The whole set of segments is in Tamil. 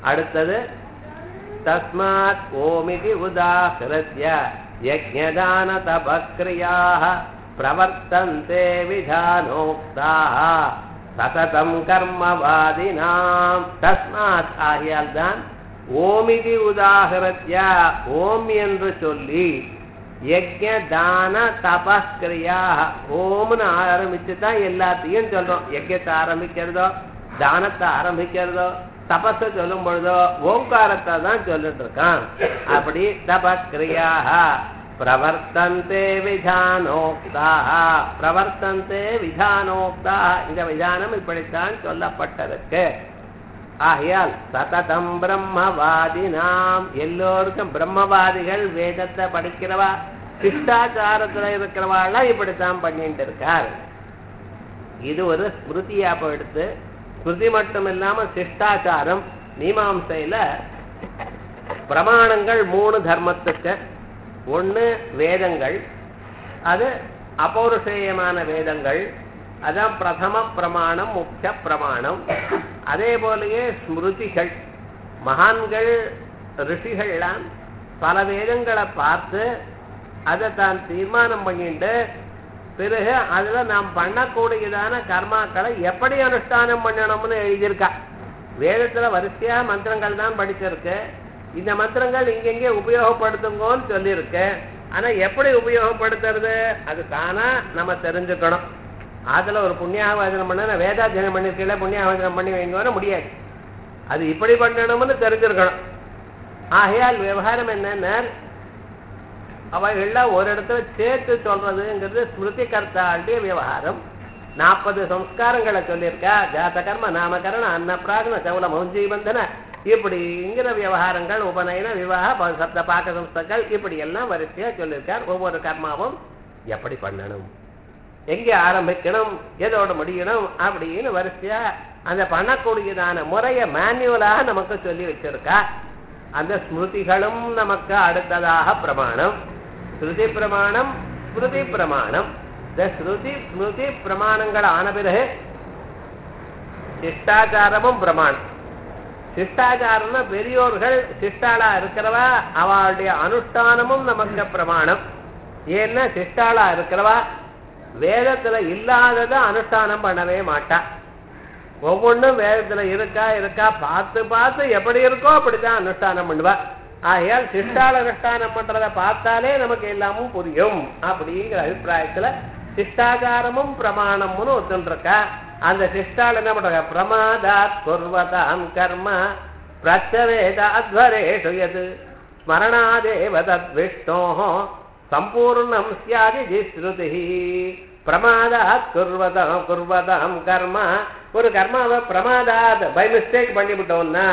அடுத்தது தஸ்மாத் ஓமிதி உதாகிருத்ய யஜ்ஞதான தபக்ரியாக பிரவர்த்தந்தே விதானோக்தாக சததம் கர்மவாதினாம் தஸ்மாத் ஆகியால் தான் ஓமிதி உதாகிருத்ய ஓம் என்று சொல்லி யஜ்ஞ தான தபஸ்கிரியா ஓம்னு ஆரம்பிச்சு தான் எல்லாத்தையும் சொல்றோம் யஜ்யத்தை ஆரம்பிக்கிறதோ தானத்தை ஆரம்பிக்கிறதோ தபஸ சொல்லும் பொழுதோ ஓங்காரத்தை தான் சொல்லிட்டு இருக்கான் அப்படி தபக்ரியாக பிரவர்த்தந்தே விதானோக்தாக பிரவர்த்தந்தே விதானோக்தா இந்த விதானம் இப்படித்தான் சொல்லப்பட்டிருக்கு ஆகையால் சததம் பிரம்மவாதினாம் எல்லோருக்கும் பிரம்மவாதிகள் வேதத்தை படிக்கிறவா சிஷ்டாச்சாரத்துல இருக்கிறவாள்லாம் இப்படித்தான் பண்ணிட்டு இருக்கார் இது ஒரு ஸ்மிருதியா போயிடுத்து ஸ்மிருதி மட்டும் இல்லாம சிஷ்டாச்சாரம் மீமாம்சையில பிரமாணங்கள் மூணு தர்மத்துக்கு ஒண்ணு வேதங்கள் அது அபௌருஷேயமான வேதங்கள் அதான் பிரதம பிரமாணம் முக்கிய பிரமாணம் அதே போலயே ஸ்மிருதிகள் மகான்கள் ரிஷிகள்லாம் பல வேதங்களை பார்த்து அதை தான் தீர்மானம் பண்ணிட்டு பிறகு அதுல நாம் பண்ணக்கூடியதான கர்மாக்களை எப்படி அனுஷ்டானம் பண்ணணும்னு எழுதியிருக்கா வேதத்துல வரிசையா மந்திரங்கள் தான் படிச்சிருக்கு இந்த மந்திரங்கள் இங்கெங்கே உபயோகப்படுத்துங்கன்னு சொல்லியிருக்கு ஆனா எப்படி உபயோகப்படுத்துறது அது தானா நம்ம தெரிஞ்சுக்கணும் அதுல ஒரு புண்ணியாவாதனம் பண்ண வேதாத்தியனம் பண்ணிருக்கல புண்ணியாவாதனம் பண்ணி வைங்கன்னு முடியாது அது இப்படி பண்ணணும்னு தெரிஞ்சிருக்கணும் ஆகையால் விவகாரம் என்னன்னா அவைகள்லாம் ஒரு இடத்துல சேர்த்து சொல்றதுங்கிறது ஸ்மிருதி கர்த்தாளுடைய விவகாரம் நாற்பது சம்ஸ்காரங்களை சொல்லியிருக்கா ஜாத கர்ம நாமகரண அன்னப்பிராகன சவுல மௌஞ்சீபந்தன இப்படிங்கிற விவகாரங்கள் உபநயன விவாக சப்த பாக்க சம்ஸ்தங்கள் இப்படி எல்லாம் வரிசையா சொல்லியிருக்கார் ஒவ்வொரு கர்மாவும் எப்படி பண்ணணும் எங்கே ஆரம்பிக்கணும் எதோட முடியணும் அப்படின்னு வரிசையா அந்த பண்ணக்கூடியதான முறைய மேனுவலாக நமக்கு சொல்லி வச்சிருக்கா அந்த ஸ்மிருதிகளும் நமக்கு அடுத்ததாக பிரமாணம் ஸ்ருதி பிரமாணம் ஸ்மிருதி பிரமாணம் இந்த ஸ்ருதி ஸ்மிருதி பிரமாணங்கள் ஆன பிறகு சிஷ்டாச்சாரமும் பிரமாணம் சிஷ்டாச்சாரம்னா பெரியோர்கள் சிஷ்டாளா இருக்கிறவா அவளுடைய அனுஷ்டானமும் நமக்கு பிரமாணம் ஏன்னா சிஷ்டாளா இருக்கிறவா வேதத்துல இல்லாதத அனுஷ்டானம் பண்ணவே மாட்டா ஒவ்வொன்றும் வேதத்துல இருக்கா இருக்கா பார்த்து பார்த்து எப்படி இருக்கோ அப்படித்தான் அனுஷ்டானம் பண்ணுவா ஆகையால் சிஷ்டால அனுஷ்டானம் பண்றத பார்த்தாலே நமக்கு எல்லாமும் புரியும் அப்படிங்கிற அபிப்பிராயத்துல சிஷ்டாச்சாரமும் பிரமாணம்னு ஒத்துருக்கா அந்த சிஷ்டால் என்ன பண்றாங்க பிரமாதாத் குர்வதாம் கர்ம பிரச்சவேதாத்வரேஷு யது ஸ்மரணாதேவ தத் விஷ்ணோ சம்பூர்ணம் சியாதி ஸ்ருதி பிரமாதாத் குர்வதாம் குர்வதாம் கர்ம ஒரு கர்மாவை பிரமாதாத் பை மிஸ்டேக் பண்ணிவிட்டோம்னா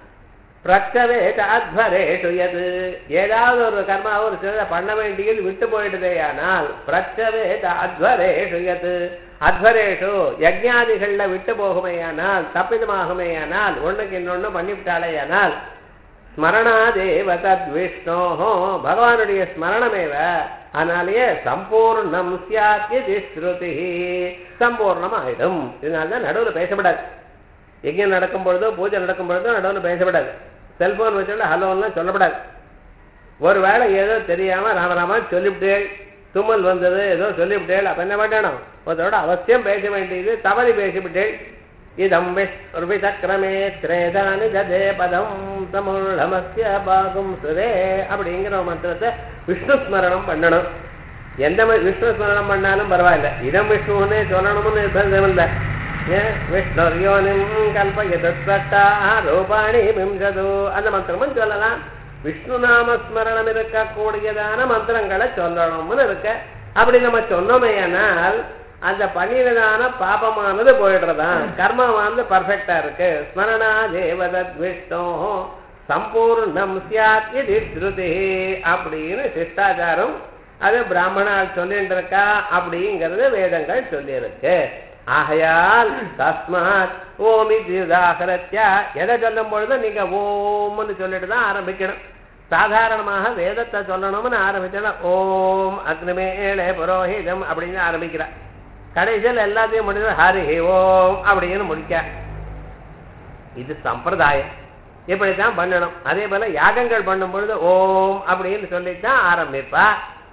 பிரச்சவேத அத்வரேஷு எது ஏதாவது ஒரு கர்மா ஒரு சில பண்ண வேண்டியது விட்டு போயிடுதேயானால் பிரச்சவேத அத்வரேஷு எது அத்வரேஷு யஜ்ஞாதிகள்ல விட்டு போகுமேயானால் தப்பிதமாகுமேயானால் ஒண்ணுக்கு இன்னொன்னு பண்ணிவிட்டாலேயானால் ஸ்மரணாதேவ தத் விஷ்ணோஹோ பகவானுடைய ஸ்மரணமேவ அதனாலேயே சம்பூர்ணம் சியாத்தி ஸ்ருதி சம்பூர்ணம் ஆயிடும் இதனால்தான் நடுவில் பேசப்படாது எங்கேயும் நடக்கும் பொழுதோ பூஜை நடக்கும் பொழுதோ நடுவில் பேசப்படாது செல்போன் வச்சுட்டு ஹலோன்லாம் சொல்லப்படாது ஒரு வேளை ஏதோ தெரியாம ராமராமா சொல்லிவிட்டேள் தும்மல் வந்தது ஏதோ சொல்லிவிட்டேள் அப்ப என்ன பண்ணணும் ஒருத்தரோட அவசியம் பேச வேண்டியது தவறி பேசிவிட்டேள் இதம் விசக்கிரமே திரேதானி ஜதே பதம் தமிழமசிய பாகும் சுரே அப்படிங்கிற மந்திரத்தை விஷ்ணு ஸ்மரணம் பண்ணணும் எந்த விஷ்ணு ஸ்மரணம் பண்ணாலும் பரவாயில்ல இதம் விஷ்ணுன்னே சொல்லணும்னு நிர்பந்தம் இல்லை விஷ்ணுர்யோனிம் கல்பயதா ரூபாணி விம்சது அந்த மந்திரமும் சொல்லலாம் விஷ்ணு நாம ஸ்மரணம் இருக்கக்கூடியதான மந்திரங்களை சொல்லணும்னு இருக்க அப்படி நம்ம சொன்னோமேயானால் அந்த பண்ணினதான பாபமானது போயிடுறதான் கர்மமானது பர்ஃபெக்டா இருக்கு ஸ்மரணா தேவதத் விஷ்ணோ சம்பூர்ணம் சியாத் இது ஸ்ருதி அப்படின்னு சிஷ்டாச்சாரம் அது பிராமணால் சொல்லிட்டு இருக்கா அப்படிங்கிறது வேதங்கள் சொல்லியிருக்கு ஆகையால் தஸ்மாத் ஓமி உதாகரத்யா எதை சொல்லும் பொழுது நீங்க ஓம்னு சொல்லிட்டு தான் ஆரம்பிக்கணும் சாதாரணமாக வேதத்தை சொல்லணும்னு ஆரம்பிச்சா ஓம் அக்னிமேலே புரோஹிதம் அப்படின்னு ஆரம்பிக்கிறா கடைசியில் எல்லாத்தையும் முடிஞ்சு ஹரி ஓம் அப்படின்னு முடிக்க இது சம்பிரதாயம் இப்படித்தான் பண்ணணும் அதே போல யாகங்கள் பண்ணும் பொழுது ஓம் அப்படின்னு சொல்லித்தான் ஆரம்பிப்பா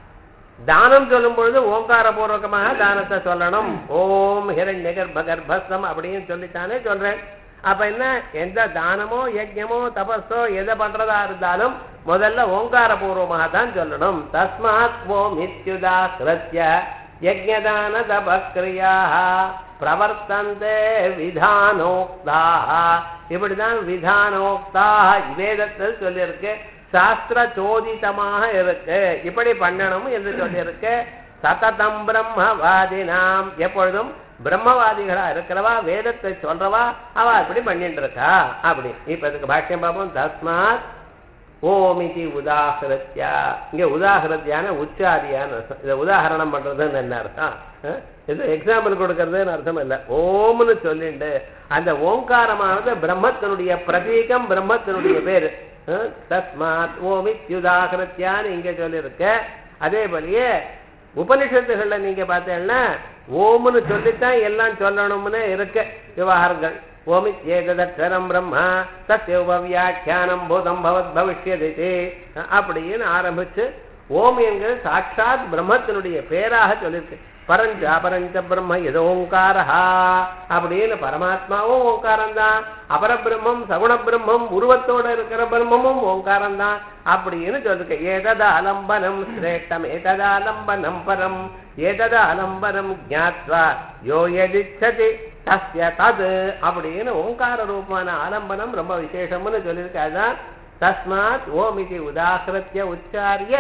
தானம் சொல்லும் பொழுது ஓங்காரபூர்வகமாக தானத்தை சொல்லணும் ஓம் ஹிரண்ய கர்ப்ப கர்ப்பஸ்தம் அப்படின்னு சொல்லித்தானே சொல்றேன் அப்ப என்ன எந்த தானமோ யஜ்யமோ தபஸோ எதை பண்றதா இருந்தாலும் முதல்ல ஓங்காரபூர்வமாக தான் சொல்லணும் தஸ்மாத் ஓம் இத்யுதாகிருத்ய யஜ்யதான தபக்ரியாக பிரவர்த்தந்தே விதானோக்தாக இப்படிதான் விதானோக்தாக வேதத்தில் சொல்லியிருக்கு சாஸ்திர சோதிதமாக இருக்கு இப்படி பண்ணணும் என்று சொல்லியிருக்கு சததம் பிரம்மவாதினாம் எப்பொழுதும் பிரம்மவாதிகளா இருக்கிறவா வேதத்தை சொல்றவா அவ இப்படி பண்ணிட்டு இருக்கா அப்படி இப்ப இதுக்கு பாஷ்யம் பார்ப்போம் தஸ்மாத் ஓமிதி உதாகிருத்யா இங்க உதாகிருத்தியான உச்சாரியான அர்த்தம் இதை உதாகரணம் பண்றதுன்னு என்ன அர்த்தம் அஹ்? இது எக்ஸாம்பிள் கொடுக்கறதுன்னு அர்த்தம் இல்ல ஓம்னு சொல்லிண்டு அந்த ஓங்காரமானது பிரம்மத்தினுடைய பிரதீகம் பிரம்மத்தினுடைய பேரு அஹ்? தஸ்மாத் ஓமித்யுதாகிருத்தியான்னு இங்க சொல்லியிருக்க அதே போலயே உபனிஷத்துகள்ல நீங்க பார்த்தீங்கன்னா ஓம்னு சொல்லித்தான் எல்லாம் சொல்லணும்னு இருக்கு விவகாரங்கள் ஓமித் ஏததக்ஷரம் பிரம்மா தஸ்ய உபவியாக்கியானம் பூதம் பவத் பவிஷ்யதி அப்படின்னு ஆரம்பிச்சு ஓம் என்கிற சாட்சாத் பிரம்மத்தினுடைய பேராக சொல்லியிருக்கு பரஞ்ச அபரஞ்ச பிரம்ம எதோ ஓங்காரஹா அப்படின்னு பரமாத்மாவும் ஓங்காரம் தான் அபர பிரம்மம் சகுண பிரம்மம் உருவத்தோட இருக்கிற பிரம்மமும் ஓங்காரம் தான் அப்படின்னு சொல்லிருக்கு ஏததா அலம்பனம் சிரேஷ்டம் ஏததா அலம்பனம் பரம் ஏததா அலம்பனம் ஜாத்வா யோ எதிச்சதி தஸ்ய தது அப்படின்னு ஓங்கார ரூபமான ஆலம்பனம் ரொம்ப விசேஷம்னு சொல்லியிருக்கு அதான் தஸ்மாத் ஓம் இது உதாகிருத்திய உச்சாரிய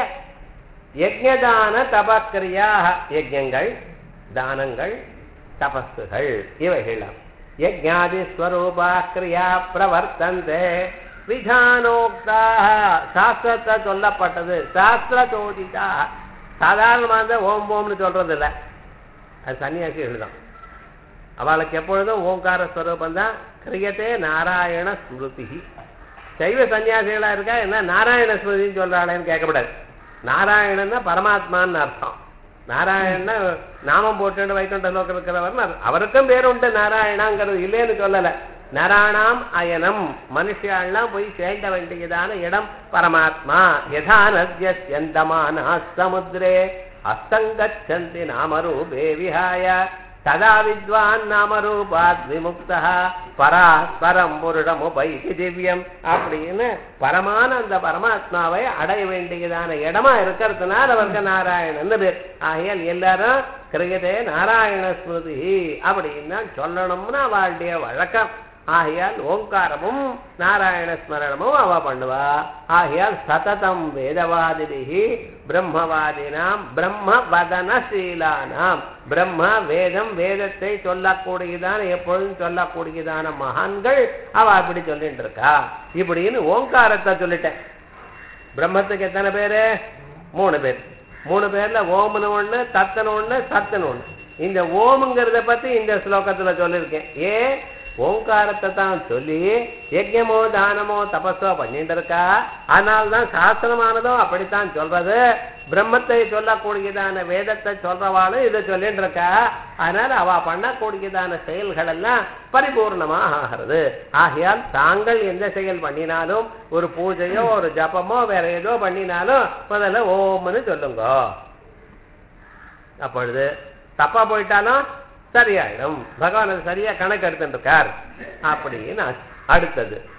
யஜ்ஞதான தபக்கிரியாக யஜ்யங்கள் தானங்கள் தபஸுகள் இவைகளாம் யஜ்ஞாதி ஸ்வரூபா கிரியா பிரவர்த்தந்தே விதானோக்தாக சாஸ்திரத்தை சொல்லப்பட்டது சாஸ்திர சோதிதா சாதாரணமாக ஓம் ஓம்னு சொல்றது இல்லை அது சன்னியாசிகள் தான் அவளுக்கு எப்பொழுதும் ஓங்கார ஸ்வரூபம் தான் கிரியத்தே நாராயண ஸ்மிருதி சைவ சன்னியாசிகளா இருக்கா என்ன நாராயண ஸ்மிருதின்னு சொல்றாளேன்னு கேட்கக்கூடாது நாராயணன்னா பரமாத்மான்னு அர்த்தம் நாராயணன்னா நாமம் போட்டு வைகுண்ட லோகம் இருக்கிறவர் அவருக்கும் பேர் உண்டு நாராயணாங்கிறது இல்லைன்னு சொல்லல நராணாம் அயனம் மனுஷாலாம் போய் சேர்ந்த வேண்டியதான இடம் பரமாத்மா யதா நத்யந்தமான சமுத்திரே அஸ்தங்கச்சந்தி நாமரூபே விஹாய ததா வித்வான் நாமரூபாத் விமுக்தா பரா பரம் புருடமுபைதி திவ்யம் அப்படின்னு பரமான அந்த பரமாத்மாவை அடைய வேண்டியதான இடமா இருக்கிறதுனால அவருக்கு நாராயணன் பேர் ஆகையால் எல்லாரும் கிரியதே நாராயண ஸ்மிருதி அப்படின்னு சொல்லணும்னு அவளுடைய வழக்கம் ஆகையால் ஓங்காரமும் நாராயண ஸ்மரணமும் அவ பண்ணுவா ஆகையால் சததம் வேதவாதிபிகி பிரம்மவாதினாம் பிரம்ம வதனசீலானாம் பிரம்ம வேதம் வேதத்தை சொல்லக்கூடியதான எப்பொழுதும் சொல்லக்கூடியதான மகான்கள் அவ அப்படி சொல்லிட்டு இருக்கா இப்படின்னு ஓங்காரத்தை சொல்லிட்டேன் பிரம்மத்துக்கு எத்தனை பேரு மூணு பேர் மூணு பேர்ல ஓம்னு ஒண்ணு தத்தனு ஒண்ணு சத்தனு ஒண்ணு இந்த ஓமுங்கிறத பத்தி இந்த ஸ்லோகத்துல சொல்லியிருக்கேன் ஏன் ஓங்காரத்தை தான் சொல்லி யஜ்யமோ தானமோ தபஸோ பண்ணிட்டு இருக்கா அதனால்தான் சாஸ்திரமானதும் அப்படித்தான் சொல்றது பிரம்மத்தை சொல்லக்கூடியதான வேதத்தை சொல்றவாளும் இதை சொல்லிட்டு இருக்கா அதனால அவ பண்ணக்கூடியதான செயல்கள் எல்லாம் பரிபூர்ணமாக ஆகிறது ஆகையால் தாங்கள் எந்த செயல் பண்ணினாலும் ஒரு பூஜையோ ஒரு ஜபமோ வேற ஏதோ பண்ணினாலும் முதல்ல ஓம்னு சொல்லுங்க அப்பொழுது தப்பா போயிட்டாலும் சரியாயிடும் பகவான் அது சரியா கணக்கு எடுத்துட்டு இருக்கார் அப்படின்னு அடுத்தது